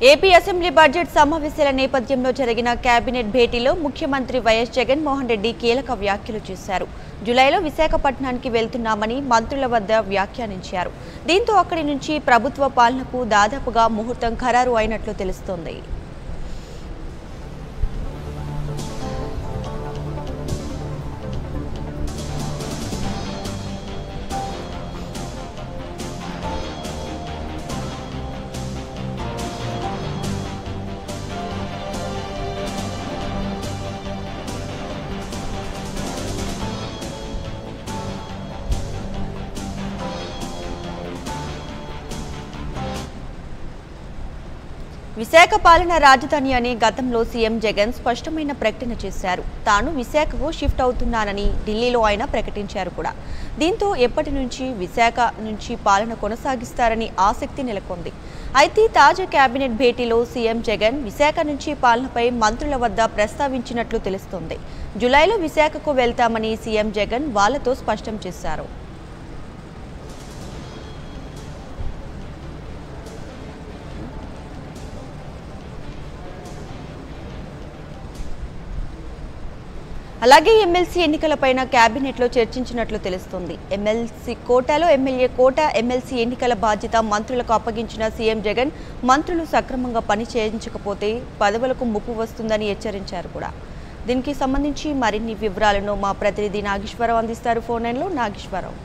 AP assembly budget సమావేశాల నేపథ్యంలో జరిగిన కేబినెట్ భేటీలో ముఖ్యమంత్రి వైఎస్ జగన్మోహన్ రెడ్డి కీలక వ్యాఖ్యలు చేశారు జులైలో విశాఖపట్నానికి వెళ్తున్నామని మంత్రుల వద్ద వ్యాఖ్యానించారు దీంతో అక్కడి నుంచి ప్రభుత్వ పాలనకు దాదాపుగా ముహూర్తం ఖరారు అయినట్లు తెలుస్తోంది విశాఖ పాలన రాజధాని అని గతంలో సీఎం జగన్ స్పష్టమైన ప్రకటన చేశారు తాను విశాఖకు షిఫ్ట్ అవుతున్నానని ఢిల్లీలో ఆయన ప్రకటించారు కూడా దీంతో ఎప్పటి నుంచి విశాఖ నుంచి పాలన కొనసాగిస్తారని ఆసక్తి నెలకొంది అయితే తాజా కేబినెట్ భేటీలో సీఎం జగన్ విశాఖ నుంచి పాలనపై మంత్రుల వద్ద ప్రస్తావించినట్లు తెలుస్తోంది జులైలో విశాఖకు వెళ్తామని సీఎం జగన్ వాళ్లతో స్పష్టం చేశారు అలాగే ఎమ్మెల్సీ ఎన్నికలపైన కేబినెట్లో చర్చించినట్లు తెలుస్తుంది ఎమ్మెల్సీ కోటాలో ఎమ్మెల్యే కోట ఎమ్మెల్సీ ఎన్నికల బాధ్యత మంత్రులకు అప్పగించిన సీఎం జగన్ మంత్రులు సక్రమంగా పని చేయించకపోతే పదవులకు ముప్పు వస్తుందని హెచ్చరించారు కూడా దీనికి సంబంధించి మరిన్ని వివరాలను మా ప్రతినిధి నాగేశ్వరరావు అందిస్తారు ఫోన్ లైన్లో నాగేశ్వరరావు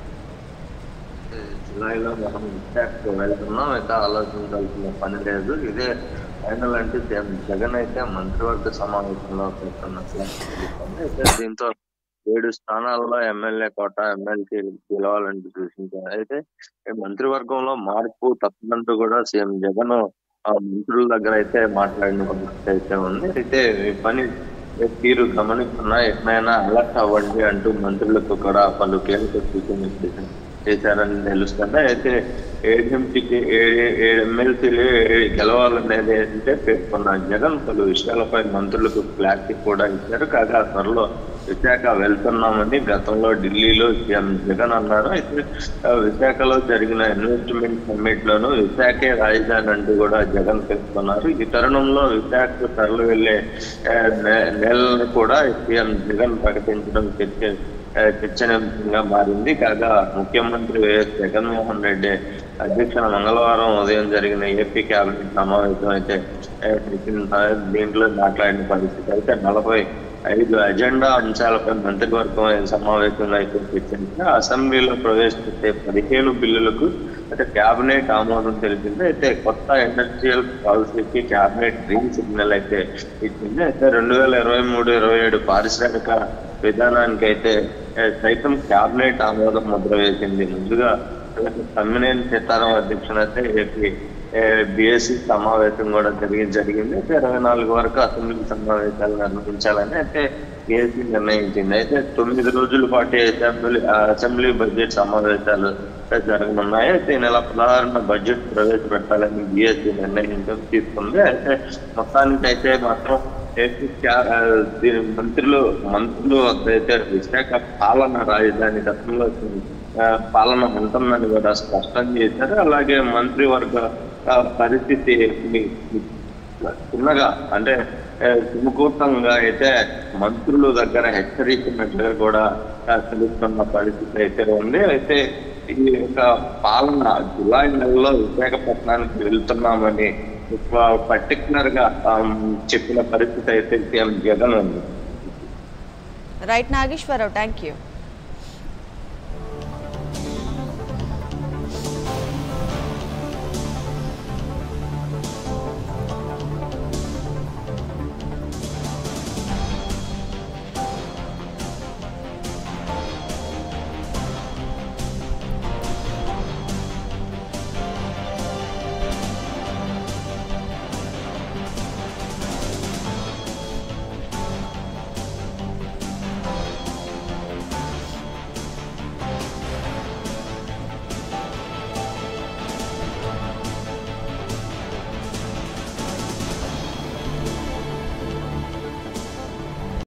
జూలైలో మనం విశాఖకు వెళ్తున్నాం అయితే ఆలోచించాల్సిన పని లేదు ఇదే ఫైనల్ అంటే జగన్ జగన్ అయితే మంత్రివర్గ సమావేశంలో పెడుతున్నట్లు తెలుస్తుంది అయితే దీంతో ఏడు స్థానాల్లో ఎమ్మెల్యే కోట ఎమ్మెల్సీ గెలవాలంటూ సూచించారు అయితే ఈ మంత్రివర్గంలో మార్పు తప్పదంటూ కూడా సీఎం జగన్ ఆ మంత్రుల దగ్గర అయితే మాట్లాడిన పరిస్థితి అయితే ఉంది అయితే ఈ పని తీరు గమనిస్తున్నా ఎట్లయినా అలర్ట్ అవ్వండి అంటూ మంత్రులకు కూడా పలు కీలక సూచనలు చేశారు చేశారని తెలుస్తుంది అయితే ఏడెంపీకి ఏడు ఎమ్మెల్సీలు గెలవాలనేది అంటే పేర్కొన్న జగన్ పలు విషయాలపై మంత్రులకు క్లారిటీ కూడా ఇచ్చారు కాగా త్వరలో విశాఖ వెళ్తున్నామని గతంలో ఢిల్లీలో సీఎం జగన్ అన్నారు అయితే ఆ, విశాఖలో జరిగిన ఇన్వెస్ట్మెంట్ సమ్మిట్ లోను విశాఖే రాజధాని అంటూ కూడా జగన్ పేర్కొన్నారు ఈ తరుణంలో విశాఖకు తరలి వెళ్లే ఆ, నే- నేలను కూడా సీఎం జగన్ ప్రకటించడం చర్చ ఆ, చర్చనీయాంశంగా మారింది కాగా ముఖ్యమంత్రి వైఎస్ జగన్మోహన్ రెడ్డి అధ్యక్షన మంగళవారం ఉదయం జరిగిన ఏపీ కేబినెట్ సమావేశం అయితే ఆ, పెట్టిన దీంట్లో మాట్లాడిన పరిస్థితి అయితే నలభై ఐదు అజెండా అంశాలపై మంత్రివర్గం ఈ సమావేశంలో అయితే చర్చించి అసెంబ్లీలో ప్రవేశపెట్టే పదిహేను బిల్లులకు అయితే కేబినెట్ ఆమోదం తెలిపింది అయితే కొత్త ఇండస్ట్రియల్ పాలసీకి కేబినెట్ గ్రీన్ సిగ్నల్ అయితే ఇచ్చింది అయితే రెండు వేల ఇరవై మూడు ఇరవై ఏడు పారిశ్రామిక విధానానికి అయితే ఏ, సైతం కేబినెట్ ఆమోదం ముద్ర వేసింది ముందుగా తమ్మినేని సీతారాం అధ్యక్షున అయితే ఏపీ బిఎస్సి సమావేశం కూడా జరిగి జరిగింది అయితే ఇరవై నాలుగు వరకు అసెంబ్లీ సమావేశాలు నిర్వహించాలని అయితే బిఎస్సి నిర్ణయించింది అయితే తొమ్మిది రోజుల పాటు అసెంబ్లీ ఆ, అసెంబ్లీ బడ్జెట్ సమావేశాలు జరగనున్నాయి అయితే ఈ నెల పదహారున బడ్జెట్ ప్రవేశపెట్టాలని బిఎస్సి నిర్ణయించడం తీసుకుంది అయితే మొత్తానికి అయితే మాత్రం ఏపీ క్యా- ఆ, దీని మంత్రులు మంత్రులు అయితే విశాఖ పాలన రాజధాని గతంలో ఆ, పాలన ఉంటుందని కూడా స్పష్టం చేశారు అలాగే మంత్రివర్గ ఆ, పరిస్థితి మీ- మీ- చిన్నగా అంటే ఆ, సుముఖూర్తంగా అయితే మంత్రుల దగ్గర హెచ్చరించినట్లుగా కూడా ఆ, తెలుస్తున్న పరిస్థితి అయితే ఉంది అయితే ఈ యొక్క పాలన జులై నెలలో విశాఖపట్నానికి వెళ్తున్నామని పర్టికులర్ గా ఆ, చెప్పిన పరిస్థితి అయితే సీఎం జగన్ ఉంది రైట్ నాగేశ్వరరావు థ్యాంక్ యూ